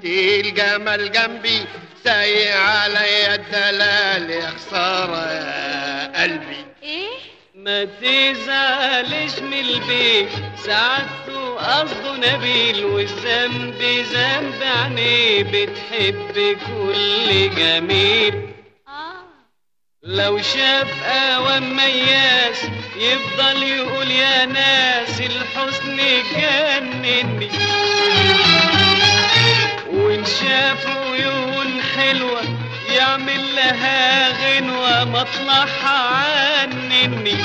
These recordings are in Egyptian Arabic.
الجمل جنبي سايق عليا الدلال يا خسارة يا قلبي ايه ما تزعلش من البيت سعادته قصده نبيل والذنب ذنب عينيه بتحب كل جميل اه لو شاف قوام مياس يفضل يقول يا ناس الحسن جنني وان شاف عيون حلوة يعمل لها غنوة مطلعها عنني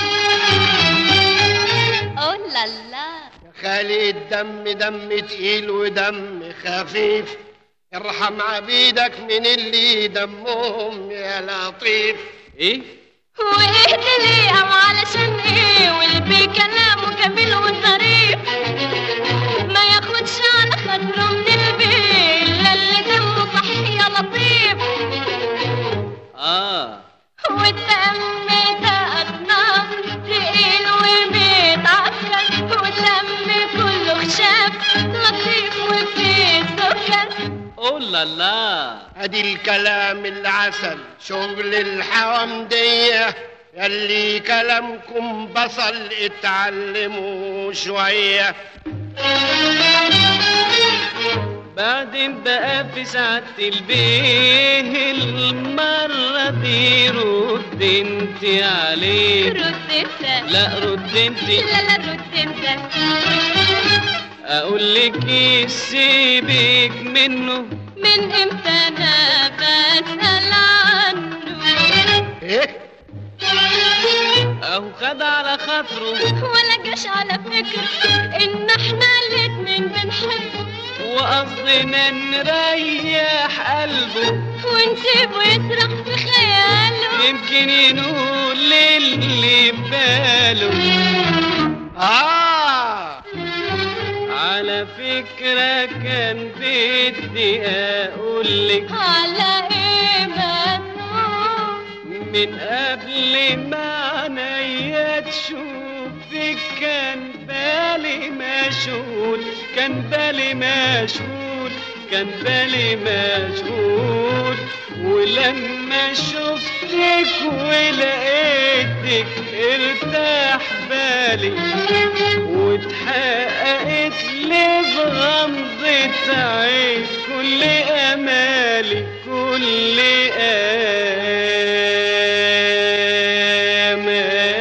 اوه لا لا خالي الدم دم تقيل ودم خفيف ارحم عبيدك من اللي دمهم يا لطيف ايه واهدي لي ام علشان ايه والبي كلامه جميل وظريف ما ياخدش على خاطره من البي الا اللي دمه صحيح يا لطيف اه والدم ده اصناف تقيل وبيتعكر والدم كله خشاف لطيف وفيه سكر اوه لا ادي الكلام العسل شغل الحوامدية يلي كلامكم بصل اتعلموا شوية بعدين بقى في ساعة البيه المرة دي رد انت عليه رد انت لا رد انت لا لا رد انت اقول لك إيه سيبك منه من امتى انا بسأل عنه ايه اهو خد على خاطره ولا جاش على فكرة ان احنا الاتنين بنحبه وقصدنا نريح قلبه ونسيبه يسرح في خياله يمكن ينول اللي باله اه على فكرة كان بدي اقول لك على ايه مسؤول من قبل ما عينيا تشوفك كان بالي مشغول كان بالي مشغول كان بالي مشغول ولما شفتك ولقيتك ارتاح بالي واتحققت لي بغمضة عين كل امالي كل امالي